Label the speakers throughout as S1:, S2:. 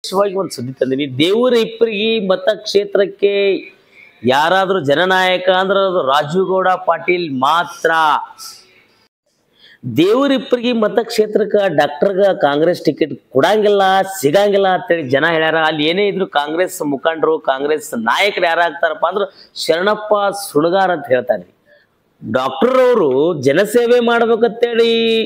S1: ವಿಶೇಷವಾಗಿ ಒಂದು ಸುದ್ದಿ ತಂದಿನಿ ದೇವರ ಇಪ್ಪರಿಗೆ ಮತಕ್ಷೇತ್ರಕ್ಕೆ ಯಾರಾದ್ರೂ ಜನನಾಯಕ ಅಂದ್ರೆ ಅದು ರಾಜುಗೌಡ ಪಾಟೀಲ್ ಮಾತ್ರ ದೇವರಿಪ್ಪರಿಗೆ ಮತಕ್ಷೇತ್ರಕ್ಕೆ ಡಾಕ್ಟರ್ಗ ಕಾಂಗ್ರೆಸ್ ಟಿಕೆಟ್ ಕೊಡಂಗಿಲ್ಲ ಸಿಗಂಗಿಲ್ಲ ಅಂತೇಳಿ ಜನ ಹೇಳ್ಯಾರ ಅಲ್ಲಿ ಏನೇ ಇದ್ರು ಕಾಂಗ್ರೆಸ್ ಮುಖಂಡರು ಕಾಂಗ್ರೆಸ್ ನಾಯಕರು ಯಾರಾಗ್ತಾರಪ್ಪ ಅಂದ್ರೆ ಶರಣಪ್ಪ ಸುಣಗಾರ್ ಅಂತ ಹೇಳ್ತಾರೆ ಡಾಕ್ಟರ್ ಅವರು ಜನಸೇವೆ ಮಾಡ್ಬೇಕಂತೇಳಿ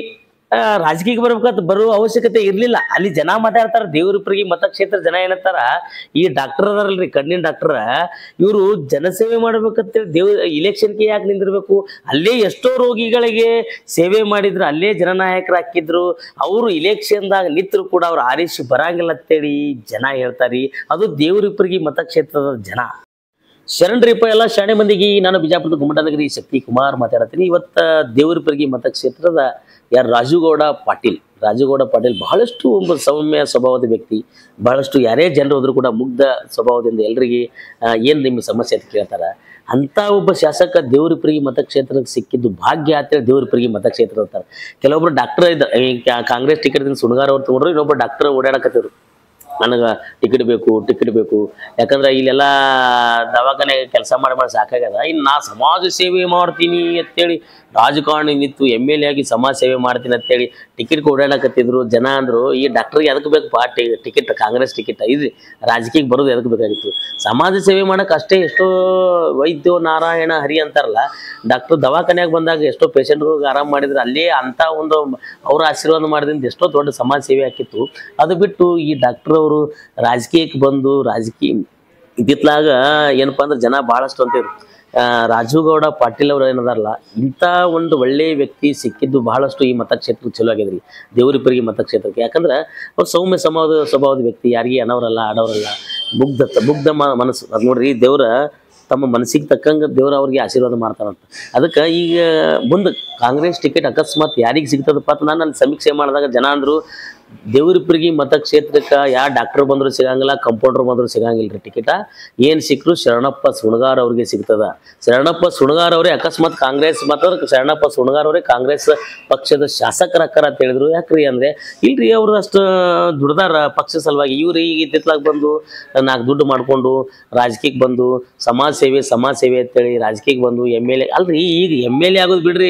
S1: ಆ, ರಾಜಕೀಯಕ್ಕೆ ಬರ್ಬೇಕಂತ ಬರುವ ಅವಶ್ಯಕತೆ ಇರ್ಲಿಲ್ಲ ಅಲ್ಲಿ ಜನ ಮಾತಾಡ್ತಾರ ದೇವ್ರಿಪ್ರಿಗೆ ಮತಕ್ಷೇತ್ರ ಜನ ಏನಂತಾರ ಈ ಡಾಕ್ಟರ್ ಅದಾರಲ್ರಿ ಕಣ್ಣಿನ ಡಾಕ್ಟರ್ ಇವರು ಜನಸೇವೆ ಮಾಡ್ಬೇಕಂತೇಳಿ ದೇವ್ ಇಲೆಕ್ಷನ್ಗೆ ಯಾಕೆ ನಿಂದಿರ್ಬೇಕು ಅಲ್ಲೇ ಎಷ್ಟೋ ರೋಗಿಗಳಿಗೆ ಸೇವೆ ಮಾಡಿದ್ರು ಅಲ್ಲೇ ಜನನಾಯಕರು ಹಾಕಿದ್ರು ಅವರು ಇಲೆಕ್ಷನ್ದಾಗ ನಿಂತರು ಕೂಡ ಅವ್ರು ಆರಿಸಿ ಬರಂಗಿಲ್ಲ ಅಂತೇಳಿ ಜನ ಹೇಳ್ತಾರಿ ಅದು ದೇವ್ರಿಪ್ರಿಗೆ ಮತಕ್ಷೇತ್ರದ ಜನ ಶರಣ್ರಿಪ್ಪ ಎಲ್ಲ ಶಾಣೆ ಮಂದಿಗೆ ನಾನು ಬಿಜಾಪುರದ ಗುಮ್ಮಟನಗರಿ ಶಕ್ತಿ ಕುಮಾರ್ ಮಾತಾಡತ್ತೀನಿ ಇವತ್ತ ದೇವರಪುರಗಿ ಮತಕ್ಷೇತ್ರದ ಯಾರು ರಾಜುಗೌಡ ಪಾಟೀಲ್ ರಾಜುಗೌಡ ಪಾಟೀಲ್ ಬಹಳಷ್ಟು ಒಬ್ಬ ಸೌಮ್ಯ ಸ್ವಭಾವದ ವ್ಯಕ್ತಿ ಬಹಳಷ್ಟು ಯಾರೇ ಜನರು ಹೋದ್ರು ಕೂಡ ಮುಗ್ಧ ಸ್ವಭಾವದಿಂದ ಎಲ್ರಿಗೆ ಆ, ಏನ್ ನಿಮ್ಮ ಸಮಸ್ಯೆ ಅಂತ ಕೇಳ್ತಾರ ಅಂತ ಒಬ್ಬ ಶಾಸಕ ದೇವರಪುರಗಿ ಮತಕ್ಷೇತ್ರಕ್ಕೆ ಸಿಕ್ಕಿದ್ದು ಭಾಗ್ಯ ಅಂತೇಳಿ ದೇವರಪುರಗಿ ಮತಕ್ಷೇತ್ರ ಅಂತಾರೆ ಕೆಲವೊಬ್ರು ಡಾಕ್ಟರ್ ಇದ್ದ ಈ ಕಾ- ಕಾಂಗ್ರೆಸ್ ಟಿಕೆಟ್ ಸುಣಗಾರ ಅವ್ರು ತಗೊಂಡ್ರು ಇನ್ನೊಬ್ಬ ಡಾಕ್ಟರ್ ಓಡಾಡಕತ್ತಿದ್ರು ನನಗೆ ಟಿಕೆಟ್ ಬೇಕು ಟಿಕೆಟ್ ಬೇಕು ಯಾಕಂದ್ರೆ ಇಲ್ಲೆಲ್ಲ ದವಾಖಾನೆ ಕೆಲಸ ಮಾಡಿ ಮಾಡಿ ಸಾಕಾಗ್ಯದ ಇನ್ನು ನಾ ಸಮಾಜ ಸೇವೆ ಮಾಡ್ತೀನಿ ಅಂತೇಳಿ ರಾಜಕಾರಣಿ ನಿಂತು ಎಮ್ ಎಲ್ ಎ ಆಗಿ ಸಮಾಜ ಸೇವೆ ಮಾಡ್ತೀನಿ ಅಂತೇಳಿ ಟಿಕೆಟ್ ಓಡಾಡಕತ್ತಿದ್ರು ಜನ ಅಂದ್ರು ಈ ಡಾಕ್ಟರ್ಗೆ ಎದಕ್ಕೆ ಬೇಕು ಪಾ ಟಿಕೆಟ್ ಕಾಂಗ್ರೆಸ್ ಟಿಕೆಟ್ ಇದ್ರಿ ರಾಜಕೀಯಕ್ಕೆ ಬರೋದು ಎದಕ್ಕೆ ಬೇಕಾಗಿತ್ತು ಸಮಾಜ ಸೇವೆ ಮಾಡಕ್ಕೆ ಅಷ್ಟೇ ಎಷ್ಟೋ ವೈದ್ಯೋ ನಾರಾಯಣ ಹರಿ ಅಂತಾರಲ್ಲ ಡಾಕ್ಟರ್ ದವಾಖಾನ್ಯಾಗ ಬಂದಾಗ ಎಷ್ಟೋ ಪೇಷಂಟ್ಗಳಿಗೆ ಆರಾಮ್ ಮಾಡಿದ್ರೆ ಅಲ್ಲೇ ಅಂತ ಒಂದು ಅವ್ರ ಆಶೀರ್ವಾದ ಮಾಡಿದ್ರಿಂದ ಎಷ್ಟೋ ದೊಡ್ಡ ಸಮಾಜ ಸೇವೆ ಆಕಿತ್ತು ಅದು ಬಿಟ್ಟು ಈ ಡಾಕ್ಟರ್ ಅವರು ರಾಜಕೀಯಕ್ಕೆ ಬಂದು ರಾಜಕೀಯ ಇತ್ತಿತ್ಲಾಗ ಏನಪ್ಪಾ ಅಂದ್ರೆ ಜನ ಬಹಳಷ್ಟು ಅಂತಿದ್ರು ಆ, ರಾಜುಗೌಡ ಪಾಟೀಲ್ ಅವ್ರು ಏನದಾರಲ್ಲ ಇಂಥ ಒಂದು ಒಳ್ಳೆಯ ವ್ಯಕ್ತಿ ಸಿಕ್ಕಿದ್ದು ಬಹಳಷ್ಟು ಈ ಮತಕ್ಷೇತ್ರಕ್ಕೆ ಚಲೋ ಆಗ್ಯದ್ರಿ ದೇವರಿಪರಿಗೆ ಮತಕ್ಷೇತ್ರಕ್ಕೆ ಯಾಕಂದ್ರೆ ಅವ್ರು ಸೌಮ್ಯ ಸಮಾಜ ಸ್ವಭಾವದ ವ್ಯಕ್ತಿ ಯಾರಿಗೆ ಅನವರಲ್ಲ ಆಡೋರಲ್ಲ ಮುಗ್ಧ ಮುಗ್ಧ ಮ- ಮನಸ್ಸು ಅದು ನೋಡ್ರಿ ದೇವ್ರ ತಮ್ಮ ಮನಸ್ಸಿಗೆ ತಕ್ಕಂಗೆ ದೇವ್ರ ಅವ್ರಿಗೆ ಆಶೀರ್ವಾದ ಮಾಡ್ತಾರಂತ ಅದಕ್ಕೆ ಈಗ ಮುಂದೆ ಕಾಂಗ್ರೆಸ್ ಟಿಕೆಟ್ ಅಕಸ್ಮಾತ್ ಯಾರಿಗೆ ಸಿಗ್ತದಪ್ಪ ಅಂತ ನಾನು ಅಲ್ಲಿ ಸಮೀಕ್ಷೆ ಮಾಡಿದಾಗ ಜನ ಅಂದ್ರು ದೇವರಿಪ್ಪರಿಗೆ ಮತಕ್ಷೇತ್ರಕ್ಕೆ ಯಾವ ಡಾಕ್ಟರ್ ಬಂದ್ರು ಸಿಗಂಗಿಲ್ಲ ಕಂಪೌಂಡರ್ ಬಂದ್ರು ಸಿಗಂಗಿಲ್ಲ ರೀ ಟಿಕೆಟ ಏನು ಸಿಕ್ಕರು ಶರಣಪ್ಪ ಸುಣಗಾರ್ ಅವ್ರಿಗೆ ಸಿಗ್ತದ ಶರಣಪ್ಪ ಸುಣಗಾರ್ ಅವರೇ ಅಕಸ್ಮಾತ್ ಕಾಂಗ್ರೆಸ್ ಮತ್ತು ಶರಣಪ್ಪ ಸುಣಗಾರ್ ಅವರೇ ಕಾಂಗ್ರೆಸ್ ಪಕ್ಷದ ಶಾಸಕರಕ್ಕರ ಅಂತ ಹೇಳಿದ್ರು ಯಾಕ್ರಿ ಅಂದ್ರೆ ಇಲ್ರಿ ಅವ್ರು ಅಷ್ಟು ದುಡ್ದಾರ ಪಕ್ಷ ಸಲುವಾಗಿ ಇವ್ರು ಈಗ ಇತ್ತಿತ್ಲಾಗ ಬಂದು ನಾಲ್ಕು ದುಡ್ಡು ಮಾಡ್ಕೊಂಡು ರಾಜಕೀಯಕ್ಕೆ ಬಂದು ಸಮಾಜ ಸೇವೆ ಸಮಾಜ ಸೇವೆ ಅಂತೇಳಿ ರಾಜಕೀಯಕ್ಕೆ ಬಂದು ಎಮ್ ಎಲ್ ಎ ಅಲ್ರಿ ಈಗ ಎಮ್ ಎಲ್ ಎ ಆಗೋದು ಬಿಡ್ರಿ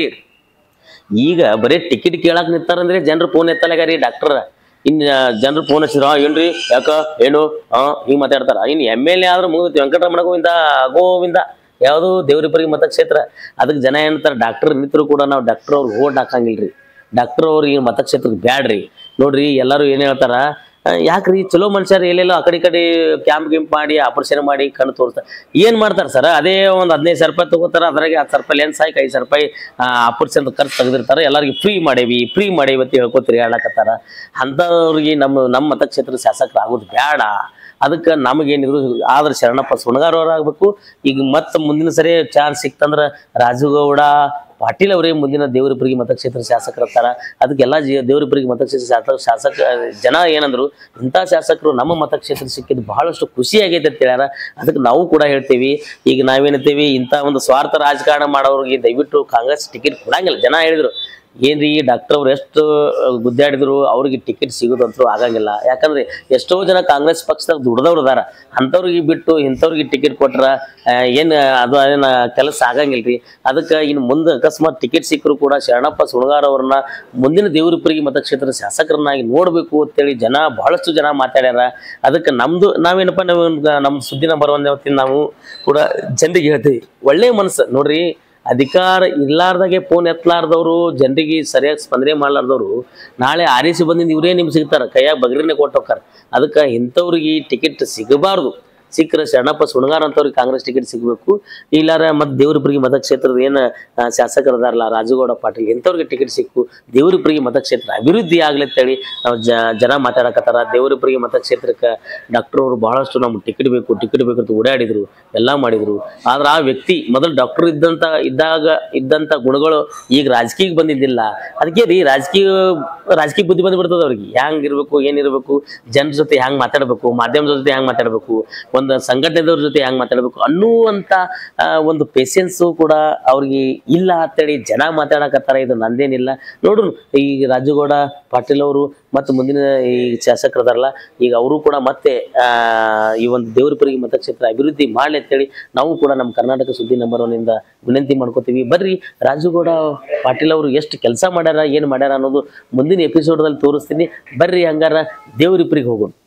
S1: ಈಗ ಬರೀ ಟಿಕೆಟ್ ಕೇಳಕ್ ನಿಂತಾರಂದ್ರೆ ಜನರು ಫೋನ್ ಎತ್ತಲಾಗ್ಯಾರಿ ಡಾಕ್ಟರ್ ಇನ್ ಜನರು ಫೋನ್ ಹಚ್ಚಿದ್ರ ಏನ್ರಿ ಯಾಕ ಏನು ಹಾ ಹಿಂಗ್ ಮಾತಾಡ್ತಾರ ಇನ್ ಎಮ್ ಎಲ್ ಎ ಆದ್ರೆ ಮುಗಿದು ವೆಂಕಟರಮಣ ಗೋವಿಂದ ಗೋವಿಂದ ಯಾವುದು ದೇವ್ರಿಪರಿಗೆ ಮತಕ್ಷೇತ್ರ ಅದಕ್ಕೆ ಜನ ಏನಂತಾರೆ ಡಾಕ್ಟರ್ ನಿಂತರು ಕೂಡ ನಾವು ಡಾಕ್ಟರ್ ಅವ್ರಿಗೆ ಓಟ್ ಹಾಕಂಗಿಲ್ರಿ ಡಾಕ್ಟರ್ ಅವ್ರಿಗೆ ಮತಕ್ಷೇತ್ರಕ್ಕೆ ಬ್ಯಾಡ್ರಿ ನೋಡ್ರಿ ಎಲ್ಲರೂ ಏನ್ ಹೇಳ್ತಾರ ಆ, ಯಾಕ್ರಿ ಚಲೋ ಮನುಷ್ಯರು ಎಲ್ಲೆಲ್ಲೋ ಆ ಕಡೆ ಈ ಕಡೆ ಕ್ಯಾಂಪ್ ಗಿಂಪ್ ಮಾಡಿ ಆಪರೇಷನ್ ಮಾಡಿ ಕಣ್ಣು ತೋರಿಸ್ತಾರೆ ಏನ್ ಮಾಡ್ತಾರೆ ಸರ್ ಅದೇ ಒಂದು ಹದಿನೈದು ಸಾವಿರ ರೂಪಾಯಿ ತಗೋತಾರ ಅದ್ರಾಗೆ ಹತ್ತು ಸಾವಿರ ರೂಪಾಯಿ ಲೆನ್ಸ್ ಹಾಕಿ ಐದು ಸಾವಿರ ರೂಪಾಯಿ ಆಪರೇಷನ್ ಖರ್ಚು ತೆಗೆದಿರ್ತಾರೆ ಎಲ್ಲರಿಗೆ ಫ್ರೀ ಮಾಡೇವಿ ಫ್ರೀ ಮಾಡೇವಿ ಅಂತ ಹೇಳ್ಕೊತೀರಿ ಹೇಳಕತ್ತಾರ ಅಂಥವ್ರಿಗೆ ನಮ್ಮ ನಮ್ಮ ಮತಕ್ಷೇತ್ರ ಶಾಸಕರು ಆಗೋದು ಬೇಡ ಅದಕ್ಕೆ ನಮಗೇನಿದ್ರು ಆದ್ರೆ ಶರಣಪ್ಪ ಸುಣಗಾರ್ ಆಗ್ಬೇಕು ಈಗ ಮತ್ತೆ ಮುಂದಿನ ಸರಿ ಚಾನ್ಸ್ ಸಿಕ್ತಂದ್ರ ರಾಜುಗೌಡ ಪಾಟೀಲ್ ಅವರೇ ಮುಂದಿನ ದೇವರಿಪುರಿಗೆ ಮತಕ್ಷೇತ್ರ ಶಾಸಕರತ್ತಾರ ಅದಕ್ಕೆಲ್ಲ ಜಿ ದೇವರಿಪುರಿಗೆ ಮತಕ್ಷೇತ್ರ ಶಾಸಕ ಶಾಸಕ ಜನ ಏನಂದ್ರು ಇಂಥ ಶಾಸಕರು ನಮ್ಮ ಮತಕ್ಷೇತ್ರ ಸಿಕ್ಕಿದ್ದು ಬಹಳಷ್ಟು ಖುಷಿ ಆಗೈತೆ ಅಂತ ಹೇಳ್ಯಾರ ಅದಕ್ಕೆ ನಾವು ಕೂಡ ಹೇಳ್ತೀವಿ ಈಗ ನಾವೇನಂತೀವಿ ಇಂಥ ಒಂದು ಸ್ವಾರ್ಥ ರಾಜಕಾರಣ ಮಾಡೋರಿಗೆ ದಯವಿಟ್ಟು ಕಾಂಗ್ರೆಸ್ ಟಿಕೆಟ್ ಕೊಡಂಗಿಲ್ಲ ಜನ ಹೇಳಿದ್ರು ಏನ್ರಿ ಡಾಕ್ಟರ್ ಅವ್ರು ಎಷ್ಟು ಗುದ್ದಾಡಿದ್ರು ಅವ್ರಿಗೆ ಟಿಕೆಟ್ ಸಿಗೋದಂತೂ ಆಗಂಗಿಲ್ಲ ಯಾಕಂದ್ರೆ ಎಷ್ಟೋ ಜನ ಕಾಂಗ್ರೆಸ್ ಪಕ್ಷದಾಗ ದುಡ್ದವ್ರು ಅದಾರ ಅಂಥವ್ರಿಗೆ ಬಿಟ್ಟು ಇಂಥವ್ರಿಗೆ ಟಿಕೆಟ್ ಕೊಟ್ರ ಆ, ಏನ್ ಅದು ಏನ ಕೆಲಸ ಆಗಂಗಿಲ್ರಿ ಅದಕ್ಕೆ ಇನ್ನು ಮುಂದೆ ಅಕಸ್ಮಾತ್ ಟಿಕೆಟ್ ಸಿಕ್ಕರು ಕೂಡ ಶರಣಪ್ಪ ಸುಣಗಾರ್ ಅವ್ರನ್ನ ಮುಂದಿನ ದೇವರಿಪುರಿಗೆ ಮತಕ್ಷೇತ್ರದ ಶಾಸಕರನ್ನಾಗಿ ನೋಡ್ಬೇಕು ಅಂತೇಳಿ ಜನ ಬಹಳಷ್ಟು ಜನ ಮಾತಾಡ್ಯಾರ ಅದಕ್ಕೆ ನಮ್ದು ನಾವೇನಪ್ಪ ನಾವು ನಮ್ಮ ಸುದ್ದಿ ನಂಬರ್ ಒಂದೇ ಹೊತ್ತಿನ ನಾವು ಕೂಡ ಜನರಿಗೆ ಹೇಳ್ತೀವಿ ಒಳ್ಳೆ ಮನಸ್ಸು ನೋಡ್ರಿ ಅಧಿಕಾರ ಇರ್ಲಾರ್ದಾಗೆ ಫೋನ್ ಎತ್ತಲಾರ್ದವ್ರು ಜನರಿಗೆ ಸರಿಯಾಗಿ ಸ್ಪಂದನೆ ಮಾಡ್ಲಾರ್ದವ್ರು ನಾಳೆ ಆರಿಸಿ ಬಂದಿಂದ ಇವರೇ ನಿಮ್ಗೆ ಸಿಗ್ತಾರ ಕೈಯಾಗ ಬಗ್ರಿನೇ ಕೊಟ್ಟು ಹೋಗ್ತಾರ ಅದಕ್ಕೆ ಇಂಥವ್ರಿಗೆ ಟಿಕೆಟ್ ಸಿಗಬಾರ್ದು ಸಿಕ್ಕರೆ ಶರಣಪ್ಪ ಸುಣಗಾರ್ ಅಂತವ್ರಿಗೆ ಕಾಂಗ್ರೆಸ್ ಟಿಕೆಟ್ ಸಿಗಬೇಕು ಇಲ್ಲಾರ ಮತ್ತೆ ದೇವ್ರಿಪುರಿಗೆ ಮತಕ್ಷೇತ್ರದ ಏನು ಶಾಸಕರದಾರಲ್ಲ ರಾಜುಗೌಡ ಪಾಟೀಲ್ ಇಂಥವ್ರಿಗೆ ಟಿಕೆಟ್ ಸಿಕ್ಕು ದೇವ್ರಿಪುರಿಗೆ ಮತಕ್ಷೇತ್ರ ಅಭಿವೃದ್ಧಿ ಆಗ್ಲಿ ಅಂತೇಳಿ ನಾವು ಜ ಜನ ಮಾತಾಡಕತ್ತಾರ ದೇವ್ರಿಪುರಿಗೆ ಮತಕ್ಷೇತ್ರಕ್ಕೆ ಡಾಕ್ಟರ್ ಅವರು ಬಹಳಷ್ಟು ನಮ್ಗೆ ಟಿಕೆಟ್ ಬೇಕು ಟಿಕೆಟ್ ಬೇಕು ಅಂತ ಓಡಾಡಿದ್ರು ಎಲ್ಲ ಮಾಡಿದ್ರು ಆದ್ರೆ ಆ ವ್ಯಕ್ತಿ ಮೊದಲು ಡಾಕ್ಟರ್ ಇದ್ದಂತ ಇದ್ದಾಗ ಇದ್ದಂತ ಗುಣಗಳು ಈಗ ರಾಜಕೀಯಕ್ಕೆ ಬಂದಿದ್ದಿಲ್ಲ ಅದಕ್ಕೆ ರೀ ರಾಜಕೀಯ ರಾಜಕೀಯ ಬುದ್ಧಿ ಬಂದ್ಬಿಡ್ತದ ಅವ್ರಿಗೆ ಹ್ಯಾಂಗ್ ಇರ್ಬೇಕು ಏನಿರ್ಬೇಕು ಜನರ ಜೊತೆ ಹ್ಯಾಂಗ್ ಮಾತಾಡ್ಬೇಕು ಮಾಧ್ಯಮದ ಜೊತೆ ಹ್ಯಾಂಗ್ ಮಾತಾಡ್ಬೇಕು ಒಂದು ಒಂದು ಸಂಘಟನೆದವ್ರ ಜೊತೆ ಹೆಂಗ್ ಮಾತಾಡ್ಬೇಕು ಅನ್ನುವಂತ ಆ, ಒಂದು ಪೇಷನ್ಸು ಕೂಡ ಅವ್ರಿಗೆ ಇಲ್ಲ ಅಂತೇಳಿ ಜನ ಮಾತಾಡಕತ್ತಾರ ಇದು ನಂದೇನಿಲ್ಲ ನೋಡ್ರು ಈ ರಾಜುಗೌಡ ಪಾಟೀಲ್ ಅವರು ಮತ್ತು ಮುಂದಿನ ಈ ಶಾಸಕರದಾರಲ್ಲ ಈಗ ಅವರು ಕೂಡ ಮತ್ತೆ ಆ ಈ ಒಂದು ದೇವರಪುರಿಗೆ ಮತಕ್ಷೇತ್ರ ಅಭಿವೃದ್ಧಿ ಮಾಡ್ಲಿ ಅಂತೇಳಿ ನಾವು ಕೂಡ ನಮ್ಮ ಕರ್ನಾಟಕ ಸುದ್ದಿ ನಂಬರ್ ಒನ್ನಿಂದ ವಿನಂತಿ ಮಾಡ್ಕೋತೀವಿ ಬರ್ರಿ ರಾಜುಗೌಡ ಪಾಟೀಲ್ ಅವರು ಎಷ್ಟು ಕೆಲಸ ಮಾಡ್ಯಾರ ಏನು ಮಾಡ್ಯಾರ ಅನ್ನೋದು ಮುಂದಿನ ಎಪಿಸೋಡ್ದಲ್ಲಿ ತೋರಿಸ್ತೀನಿ ಬರ್ರಿ ಹಂಗಾರ ದೇವರಿಪುರಿಗೆ ಹೋಗೋಣ